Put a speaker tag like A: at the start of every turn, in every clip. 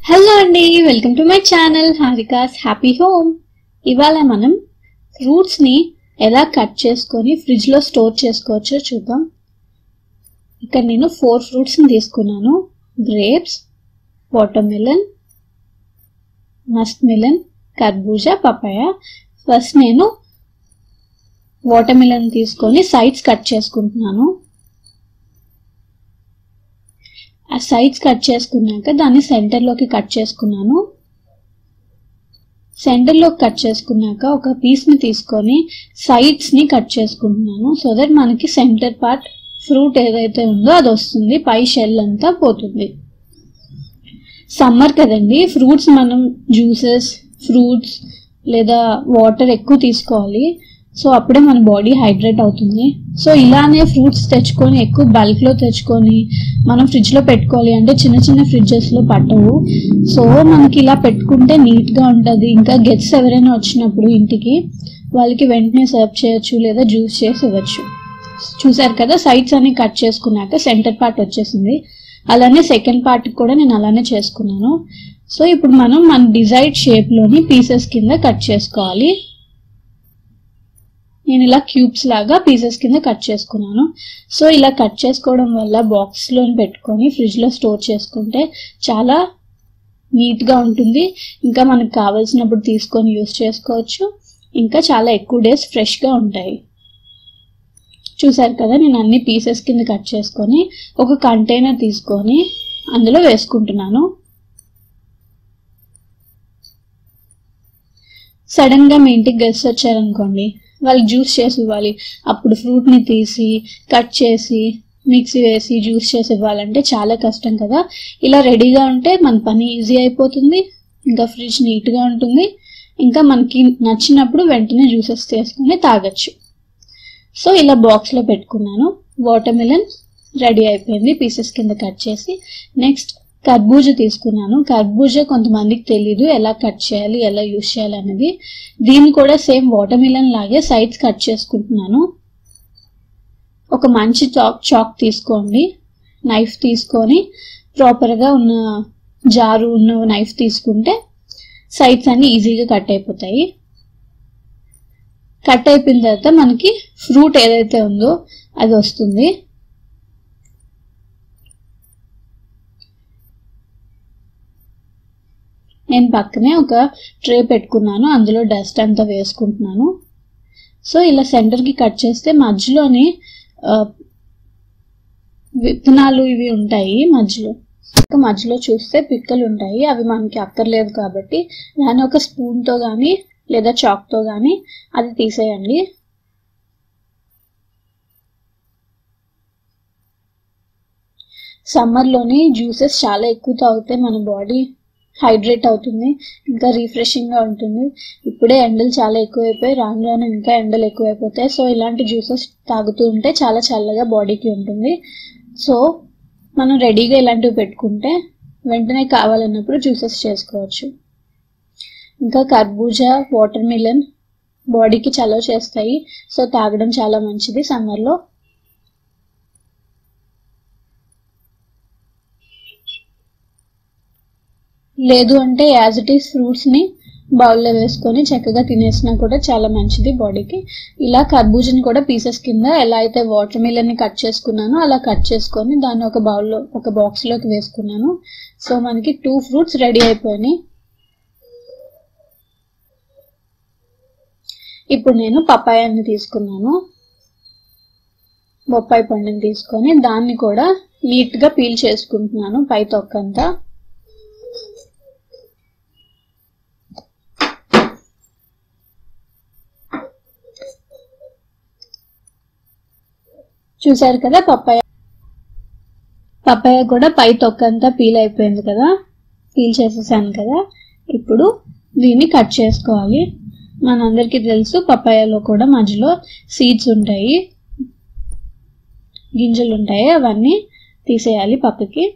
A: hello అండి welcome to my channel Harika's happy home ఇవాళ మనం ఫ్రూట్స్ని ఎలా కట్ చేసుకొని ఫ్రిడ్జ్లో స్టోర్ చేసుకోవచ్చో చూద్దాం ఇక్కడ నేను ఫోర్ ఫ్రూట్స్ని తీసుకున్నాను గ్రేప్స్ వాటర్మెలన్ మస్క్ మిలన్ కర్బూజా పపాయ ఫస్ట్ నేను వాటర్మెలన్ తీసుకొని సైడ్స్ కట్ చేసుకుంటున్నాను ఆ సైడ్స్ కట్ చేసుకున్నాక దాన్ని సెంటర్లోకి కట్ చేసుకున్నాను సెంటర్లోకి కట్ చేసుకున్నాక ఒక పీస్ని తీసుకొని సైడ్స్ని కట్ చేసుకుంటున్నాను సో దట్ మనకి సెంటర్ పార్ట్ ఫ్రూట్ ఏదైతే ఉందో అది వస్తుంది పై షెల్ అంతా పోతుంది సమ్మర్ కదండి ఫ్రూట్స్ మనం జ్యూసెస్ ఫ్రూట్స్ లేదా వాటర్ ఎక్కువ తీసుకోవాలి సో అప్పుడే మన బాడీ హైడ్రేట్ అవుతుంది సో ఇలానే ఫ్రూట్స్ తెచ్చుకొని ఎక్కువ బల్క్లో తెచ్చుకొని మనం ఫ్రిడ్జ్లో పెట్టుకోవాలి అంటే చిన్న చిన్న ఫ్రిడ్జెస్లో పట్టవు సో మనకి ఇలా పెట్టుకుంటే నీట్గా ఉంటుంది ఇంకా గెట్స్ ఎవరైనా వచ్చినప్పుడు ఇంటికి వాళ్ళకి వెంటనే సర్వ్ చేయొచ్చు లేదా జ్యూస్ చేసి ఇవ్వచ్చు చూసారు కదా సైడ్స్ అన్ని కట్ చేసుకున్నాక సెంటర్ పార్ట్ వచ్చేసింది అలానే సెకండ్ పార్ట్ కూడా నేను అలానే చేసుకున్నాను సో ఇప్పుడు మనం మన డిజైడ్ షేప్లోని పీసెస్ కింద కట్ చేసుకోవాలి నేను ఇలా క్యూబ్స్ లాగా పీసెస్ కింద కట్ చేసుకున్నాను సో ఇలా కట్ చేసుకోవడం వల్ల బాక్స్లో పెట్టుకొని ఫ్రిడ్జ్లో స్టోర్ చేసుకుంటే చాలా నీట్గా ఉంటుంది ఇంకా మనకు కావాల్సినప్పుడు తీసుకొని యూస్ చేసుకోవచ్చు ఇంకా చాలా ఎక్కువ డేస్ ఫ్రెష్గా ఉంటాయి చూసారు కదా నేను అన్ని పీసెస్ కింద కట్ చేసుకొని ఒక కంటైనర్ తీసుకొని అందులో వేసుకుంటున్నాను సడన్గా మీ ఇంటికి గెస్ట్ వచ్చారనుకోండి వాళ్ళకి జ్యూస్ చేసి ఇవ్వాలి అప్పుడు ఫ్రూట్ని తీసి కట్ చేసి మిక్సీ వేసి జ్యూస్ చేసి ఇవ్వాలంటే చాలా కష్టం కదా ఇలా రెడీగా ఉంటే మన పని ఈజీ అయిపోతుంది ఇంకా ఫ్రిడ్జ్ నీట్గా ఉంటుంది ఇంకా మనకి నచ్చినప్పుడు వెంటనే జ్యూసెస్ చేసుకుని తాగొచ్చు సో ఇలా బాక్స్లో పెట్టుకున్నాను వాటర్ మిలన్ రెడీ అయిపోయింది పీసెస్ కింద కట్ చేసి నెక్స్ట్ కర్బూజా తీసుకున్నాను కర్బూజా కొంతమందికి తెలీదు ఎలా కట్ చేయాలి ఎలా యూస్ చేయాలి అనేది దీన్ని కూడా సేమ్ వాటర్ మిలన్ లాగే సైడ్స్ కట్ చేసుకుంటున్నాను ఒక మంచి చాక్ చాక్ తీసుకోండి నైఫ్ తీసుకొని ప్రాపర్గా ఉన్న జారు ఉన్న నైఫ్ తీసుకుంటే సైడ్స్ అన్ని ఈజీగా కట్ అయిపోతాయి కట్ అయిపోయిన తర్వాత మనకి ఫ్రూట్ ఏదైతే ఉందో అది వస్తుంది నేను పక్కనే ఒక ట్రే పెట్టుకున్నాను అందులో డస్ట్ అంతా వేసుకుంటున్నాను సో ఇలా సెంటర్కి కట్ చేస్తే మధ్యలోని విత్తనాలు ఇవి ఉంటాయి మధ్యలో ఇంకా మధ్యలో చూస్తే పిక్కలు ఉంటాయి అవి మనకి అక్కర్లేదు కాబట్టి దాన్ని ఒక స్పూన్తో కానీ లేదా చాక్తో కానీ అది తీసేయండి సమ్మర్లోని జ్యూసెస్ చాలా ఎక్కువ తాగితే మన బాడీ హైడ్రేట్ అవుతుంది ఇంకా రీఫ్రెషింగ్గా ఉంటుంది ఇప్పుడే ఎండలు చాలా ఎక్కువైపోయి రాను రాను ఇంకా ఎండలు ఎక్కువైపోతాయి సో ఇలాంటి జ్యూసెస్ తాగుతూ ఉంటే చాలా చల్లగా బాడీకి ఉంటుంది సో మనం రెడీగా ఇలాంటివి పెట్టుకుంటే వెంటనే కావాలన్నప్పుడు జ్యూసెస్ చేసుకోవచ్చు ఇంకా కర్బూజా వాటర్ మిలన్ బాడీకి చలవ చేస్తాయి సో తాగడం చాలా మంచిది సమ్మర్లో లేదు అంటే యాజ్ ఇట్ ఈస్ ఫ్రూట్స్ని బౌల్లో వేసుకొని చక్కగా తినేసినా కూడా చాలా మంచిది బాడీకి ఇలా కర్బూజని కూడా పీసెస్ కింద ఎలా అయితే వాటర్ మిలన్ని కట్ చేసుకున్నానో అలా కట్ చేసుకొని దాన్ని ఒక బౌల్లో ఒక బాక్స్లోకి వేసుకున్నాను సో మనకి టూ ఫ్రూట్స్ రెడీ అయిపోయినాయి ఇప్పుడు నేను పప్పాయాన్ని తీసుకున్నాను బొప్పాయి పండుని తీసుకొని దాన్ని కూడా నీట్గా పీల్ చేసుకుంటున్నాను పై తొక్కంతా చూసారు కదా పప్పాయ పప్పాయ కూడా పై తొక్కంతా పీల్ అయిపోయింది కదా పీల్ చేసేసాను కదా ఇప్పుడు దీన్ని కట్ చేసుకోవాలి మనందరికీ తెలుసు పప్పాయలో కూడా మధ్యలో సీడ్స్ ఉంటాయి గింజలు ఉంటాయి అవన్నీ తీసేయాలి పక్కకి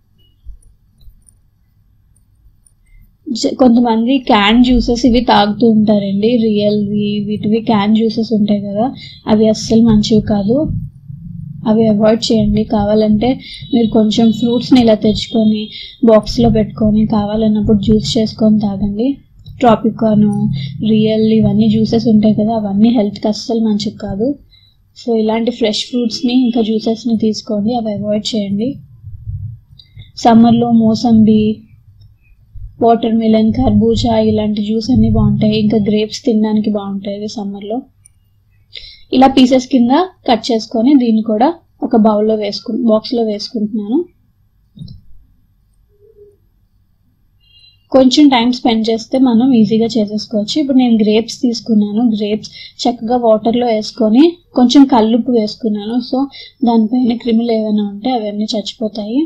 A: కొంతమంది క్యాన్ జ్యూసెస్ ఇవి తాగుతూ ఉంటారండి రియల్వి వీటివి క్యాన్ జ్యూసెస్ ఉంటాయి కదా అవి అస్సలు మంచివి కాదు అవి అవాయిడ్ చేయండి కావాలంటే మీరు కొంచెం ఫ్రూట్స్ని ఇలా తెచ్చుకొని బాక్స్లో పెట్టుకొని కావాలన్నప్పుడు జ్యూస్ చేసుకొని తాగండి ట్రాపికాను రియల్ ఇవన్నీ జ్యూసెస్ ఉంటాయి కదా అవన్నీ హెల్త్కి అస్సలు మంచిది కాదు సో ఇలాంటి ఫ్రెష్ ఫ్రూట్స్ని ఇంకా జ్యూసెస్ని తీసుకోండి అవి అవాయిడ్ చేయండి సమ్మర్లో మోసంబి వాటర్ మిలన్ కర్బూజా ఇలాంటి జ్యూస్ అన్నీ బాగుంటాయి ఇంకా గ్రేప్స్ తినడానికి బాగుంటాయి సమ్మర్లో ఇలా పీసెస్ కింద కట్ చేసుకొని దీన్ని కూడా ఒక బౌల్లో వేసుకు బాక్స్లో వేసుకుంటున్నాను కొంచెం టైం స్పెండ్ చేస్తే మనం ఈజీగా చేసేసుకోవచ్చు ఇప్పుడు నేను గ్రేప్స్ తీసుకున్నాను గ్రేప్స్ చక్కగా వాటర్లో వేసుకొని కొంచెం కల్లుప్పు వేసుకున్నాను సో దానిపైన క్రిములు ఏమైనా ఉంటే అవన్నీ చచ్చిపోతాయి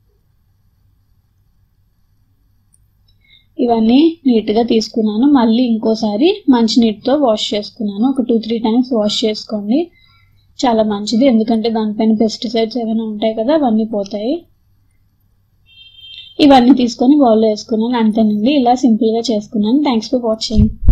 A: ఇవన్నీ నీట్గా తీసుకున్నాను మళ్ళీ ఇంకోసారి మంచినీటితో వాష్ చేసుకున్నాను ఒక టూ త్రీ టైమ్స్ వాష్ చేసుకోండి చాలా మంచిది ఎందుకంటే దానిపైన పెస్టిసైడ్స్ ఏమైనా ఉంటాయి కదా అవన్నీ పోతాయి ఇవన్నీ తీసుకొని బౌల్లో వేసుకున్నాను అంతేనండి ఇలా సింపుల్గా చేసుకున్నాను థ్యాంక్స్ ఫర్ వాచింగ్